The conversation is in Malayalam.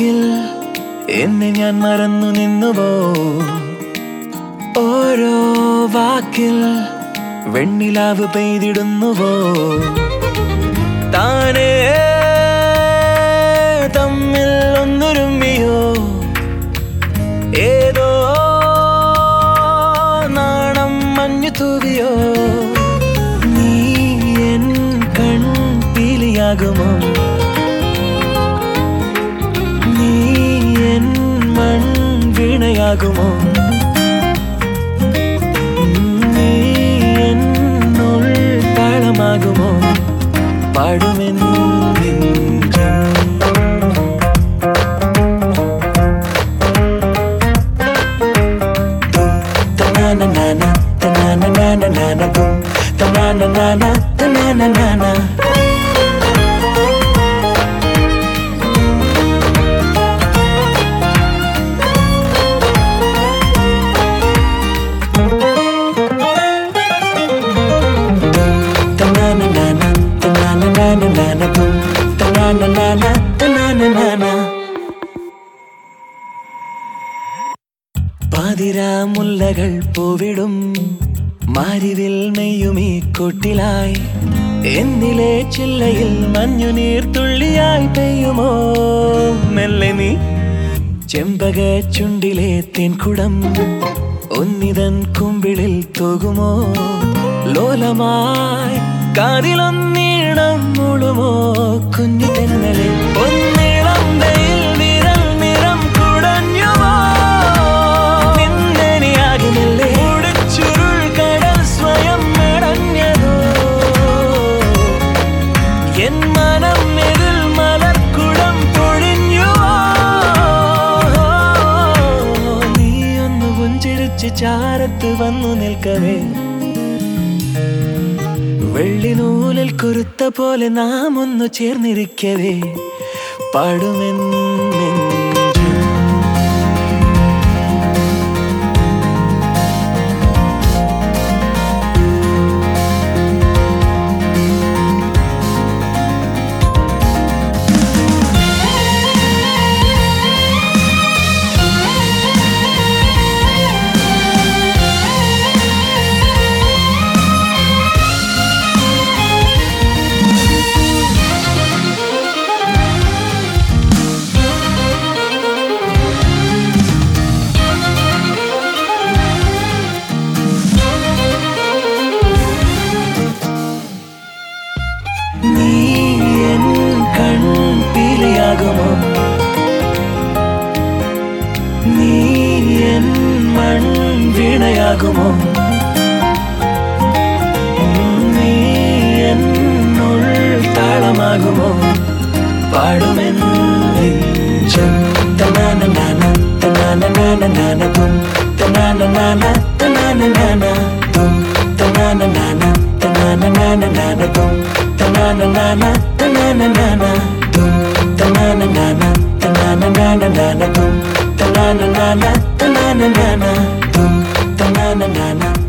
വാക്കിൽ എന്നെ ഞാൻ മറന്നു നിന്നുവോ ഓരോ വാക്കിൽ വെണ്ണിലാവ് പെയ്തിടുന്നുവോ താനേ തമ്മിൽ ഒന്നുരുമ്മിയോ ഏതോ നാണം മഞ്ഞു തൂവിയോ നീ എൻ കൺപീലിയാകുമോ നീ എൻ മൺവീണയാകുമോ നീ എന്നുൾ താളമാകുമോ പാടുമെന്ന് Ta-na-na-na-na, ta-na-na-na-na-na, boom. Ta-na-na-na-na, ta-na-na-na-na. Ta-na-na-na-na, ta-na-na-na-na-na, boom. Ta-na-na-na-na, ta-na-na-na-na. പാതിരാമുല്ലകൾ പൂവിടും മാരിവിൽ മെയ്യുമീ കൊട്ടിലായി എന്നിലെ ചില്ലയിൽ മഞ്ഞുനീർ തുള്ളിയായി പെയ്യുമോ മെല്ലെ നീ ചെമ്പക ചുണ്ടിലെ തേൻകുടം ഒന്നിതൻ കുമ്പിളിൽ തൂകുമോ ലോലമായി കാതിലൊന്നീണം മുളുമോ കുഞ്ഞു തെന്നലെ ഒന്നിളം വെയിൽ വിരൽ നിറം കുടഞ്ഞുമോ നിന്നെനിയാകുമല്ലേ ചുരുൾ കടൽ സ്വയം അടഞ്ഞതോ എൻ മനം എതിൽ മലർക്കുടം പൊഴിഞ്ഞുവോ നീ ഒന്ന് പുഞ്ചിരിച്ച് ചാരത്ത് വന്നു നിൽക്കവേ വെള്ളിനൂലിൽ കുരുത്ത പോലെ നാം ഒന്ന് ചേർന്നിരിക്കവേ പാടുമെന്നെഞ്ചു നീ എൻ കൺപീലിയാകുമോ നീ എൻ മൺവീണയാകുമോ നീ എന്നുൾ താളമാകുമോ പാടുമെന്ന് നെഞ്ചം തനാനനാന തനാനനാന തും തനാനനാന തനാനനാന തും തനാനനാന തനാനനാന തും തനാനനാന തനാനനാന തും തനാനനാന തനാനനാന തും തനാനനാന തനാനനാന തും തനാനനാന